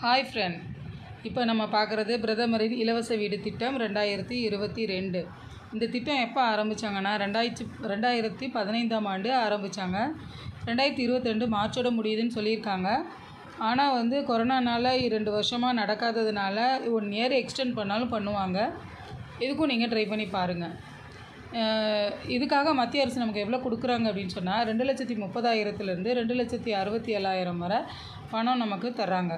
hi friend இப்போ நம்ம பார்க்குறது பிரதமரின் இலவச வீடு திட்டம் ரெண்டாயிரத்தி இருபத்தி ரெண்டு இந்த திட்டம் எப்போ ஆரம்பித்தாங்கன்னா ரெண்டாயிரத்தி ரெண்டாயிரத்தி பதினைந்தாம் ஆண்டு ஆரம்பித்தாங்க ரெண்டாயிரத்தி இருபத்தி ரெண்டு மார்ச்சோட முடியுதுன்னு சொல்லியிருக்காங்க ஆனால் வந்து கொரோனானால ரெண்டு வருஷமாக நடக்காததுனால ஒன் இயர் எக்ஸ்டெண்ட் பண்ணாலும் பண்ணுவாங்க இதுக்கும் நீங்கள் ட்ரை பண்ணி பாருங்கள் அஹ் இதுக்காக மத்திய அரசு நமக்கு எவ்வளோ கொடுக்குறாங்க அப்படின்னு சொன்னால் ரெண்டு லட்சத்தி முப்பதாயிரத்துலேருந்து ரெண்டு லட்சத்தி அறுபத்தி ஏழாயிரம் வரை பணம் நமக்கு தர்றாங்க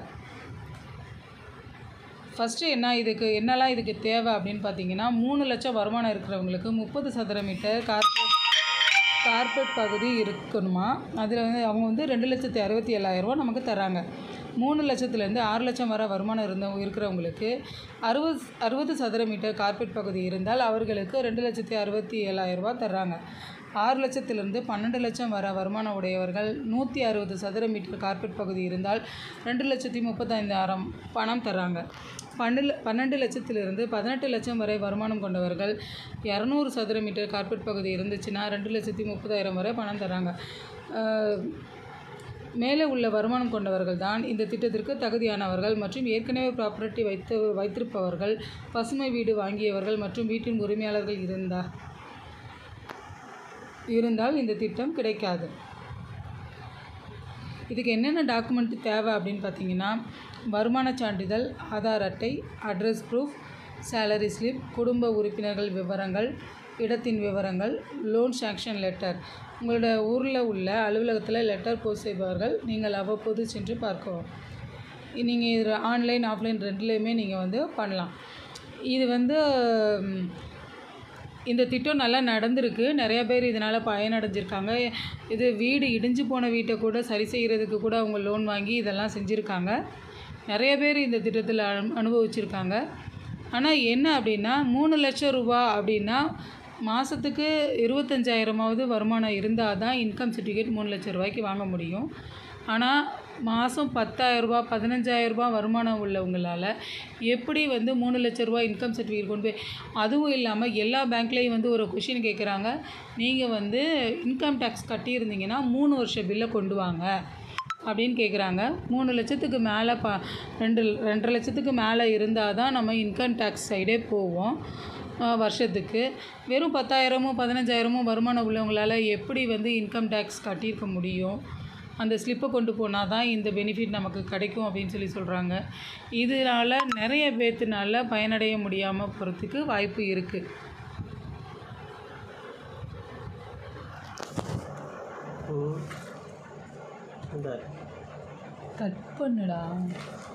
ஃபஸ்ட்டு என்ன இதுக்கு என்னெல்லாம் இதுக்கு தேவை அப்படின்னு பார்த்தீங்கன்னா மூணு லட்சம் வருமானம் இருக்கிறவங்களுக்கு முப்பது சதுர மீட்டர் கார்பரேட் கார்பெட் பகுதி இருக்கணுமா அதில் வந்து அவங்க வந்து ரெண்டு லட்சத்தி அறுபத்தி ஏழாயிரரூவா நமக்கு தராங்க மூணு லட்சத்துலேருந்து ஆறு லட்சம் வரை வருமானம் இருந்தவங்க இருக்கிறவங்களுக்கு அறுபது அறுபது சதுர மீட்டர் கார்பெட் பகுதி இருந்தால் அவர்களுக்கு ரெண்டு லட்சத்தி அறுபத்தி ஏழாயிரரூவா தர்றாங்க ஆறு லட்சத்திலிருந்து பன்னெண்டு லட்சம் வர வருமானம் உடையவர்கள் நூற்றி அறுபது சதுர மீட்டர் கார்பெட் பகுதி இருந்தால் ரெண்டு லட்சத்தி முப்பத்தைந்தாயிரம் பணம் தர்றாங்க பன்னெண்டு பன்னெண்டு லட்சத்திலிருந்து பதினெட்டு லட்சம் வரை வருமானம் கொண்டவர்கள் இரநூறு சதுர மீட்டர் கார்பெட் பகுதி இருந்துச்சுன்னா ரெண்டு லட்சத்தி முப்பதாயிரம் வரை பணம் தராங்க அஹ், மேலே உள்ள வருமானம் கொண்டவர்கள் தான் இந்த திட்டத்திற்கு தகுதியானவர்கள் மற்றும் ஏற்கனவே ப்ராப்பர்ட்டி வைத்து வைத்திருப்பவர்கள் பசுமை வீடு வாங்கியவர்கள் மற்றும் வீட்டின் உரிமையாளர்கள் இருந்தால் இருந்தால் இந்த திட்டம் கிடைக்காது இதுக்கு என்னென்ன டாக்குமெண்ட் தேவை அப்படின்னு பார்த்தீங்கன்னா வருமானச் சான்றிதழ் ஆதார் அட்டை அட்ரஸ் ப்ரூஃப் சேலரி ஸ்லிப் குடும்ப உறுப்பினர்கள் விவரங்கள் இடத்தின் விவரங்கள் லோன் சாங்ஷன் லெட்டர் உங்களோட ஊரில் உள்ள அலுவலகத்தில் லெட்டர் போஸ்ட் செய்பவர்கள் நீங்கள் அவ்வப்போது சென்று பார்க்கவும் நீங்கள் இது ஆன்லைன் ஆஃப்லைன் ரெண்டுலேயுமே நீங்கள் வந்து பண்ணலாம் இது வந்து ம், இந்த திட்டம் நல்லா நடந்திருக்கு நிறைய பேர் இதனால் பயனடைஞ்சிருக்காங்க இது வீடு இடிஞ்சு போன வீட்டை கூட சரி செய்கிறதுக்கு கூட அவங்க லோன் வாங்கி இதெல்லாம் செஞ்சுருக்காங்க நிறைய பேர் இந்த திட்டத்தில் அனு அனுபவிச்சிருக்காங்க ஆனால் என்ன அப்படின்னா மூணு லட்சம் ரூபா அப்படின்னா மாதத்துக்கு இருபத்தஞ்சாயிரமாவது வருமானம் இருந்தால் தான் இன்கம் சர்டிஃபிகேட் மூணு லட்சம் ரூபாய்க்கு வாங்க முடியும் ஆனால் மாதம் பத்தாயிரரூபா பதினஞ்சாயிரரூபா வருமானம் உள்ளவங்களால் எப்படி வந்து மூணு லட்ச ரூபா இன்கம் சர்டிஃபிகேட் கொண்டு போய் அதுவும் இல்லாமல் எல்லா பேங்க்லேயும் வந்து ஒரு கொஷின் கேட்குறாங்க நீங்கள் வந்து இன்கம் டேக்ஸ் கட்டியிருந்தீங்கன்னா மூணு வருஷ பில்லை கொண்டு வாங்க அப்படின்னு கேட்குறாங்க மூணு லட்சத்துக்கு மேலே ப ரெண்டு ரெண்டரை லட்சத்துக்கு மேலே இருந்தால் தான் நம்ம இன்கம் டேக்ஸ் சைடே போவோம் அஹ் வருஷத்துக்கு வெறும் பத்தாயிரமும் பதினஞ்சாயிரமும் வருமானம் உள்ளவங்களால் எப்படி வந்து இன்கம் டேக்ஸ் கட்டியிருக்க முடியும் அந்த ஸ்லிப்பை கொண்டு போனால் தான் இந்த பெனிஃபிட் நமக்கு கிடைக்கும் அப்படின்னு சொல்லி சொல்கிறாங்க இதனால் நிறைய பேர்த்துனால பயனடைய முடியாமல் போகிறதுக்கு வாய்ப்பு இருக்குது இந்த கட் பண்ணுடா